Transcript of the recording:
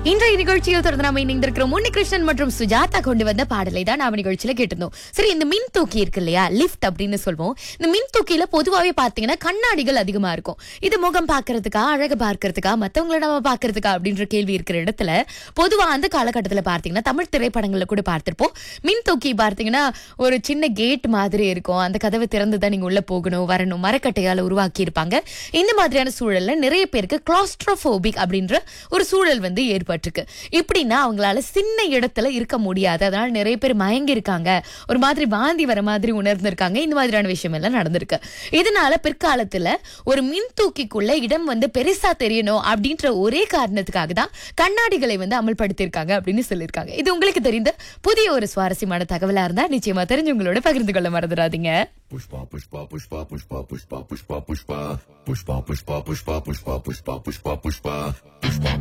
இன்றைய நிகழ்ச்சியில் தொடர்ந்து நாம இணைந்திருக்கிறோம் முன்னி கிருஷ்ணன் மற்றும் சுஜாதா கொண்டு வந்த பாடலை தான் நாம நிகழ்ச்சியில கேட்டிருந்தோம் சரி இந்த மின் தூக்கி இருக்கு இல்லையா லிஃப்ட் அப்படின்னு சொல்வோம் இந்த மின் தூக்கியில பொதுவாவே பாத்தீங்கன்னா கண்ணாடிகள் அதிகமா இருக்கும் இது முகம் பாக்குறதுக்கா அழகு பார்க்கறதுக்கா மத்தவங்கள நம்ம பாக்குறதுக்கா அப்படின்ற கேள்வி இருக்கிற இடத்துல பொதுவா அந்த காலகட்டத்துல பார்த்தீங்கன்னா தமிழ் திரைப்படங்கள்ல கூட பார்த்திருப்போம் மின் தூக்கி பார்த்தீங்கன்னா ஒரு சின்ன கேட் மாதிரி இருக்கும் அந்த கதவை திறந்து தான் நீங்க உள்ள போகணும் வரணும் மரக்கட்டையால உருவாக்கி இருப்பாங்க இந்த மாதிரியான சூழல்ல நிறைய பேருக்கு கிளாஸ்ட்ரோபோபிக் அப்படின்ற ஒரு சூழல் வந்து ஏற்பட்டிருக்கு இப்படின்னா அவங்களால சின்ன இடத்துல இருக்க முடியாது அதனால நிறைய பேர் மயங்கி இருக்காங்க ஒரு மாதிரி வாந்தி வர மாதிரி உணர்ந்திருக்காங்க இந்த மாதிரியான விஷயம் எல்லாம் நடந்திருக்கு இதனால பிற்காலத்துல ஒரு மின் தூக்கிக்குள்ள இடம் வந்து பெருசா தெரியணும் அப்படின்ற ஒரே காரணத்துக்காக தான் கண்ணாடிகளை வந்து அமல்படுத்தியிருக்காங்க அப்படின்னு சொல்லியிருக்காங்க இது உங்களுக்கு தெரிந்த புதிய ஒரு சுவாரஸ்யமான தகவலா இருந்தா நிச்சயமா தெரிஞ்சவங்களோட பகிர்ந்து கொள்ள மறந்துடாதீங்க Pushpa, pushpa, pushpa, pushpa, pushpa, pushpa, pushpa. Pushpa, pushpa, pushpa, pushpa, pushpa, pushpa, pushpa.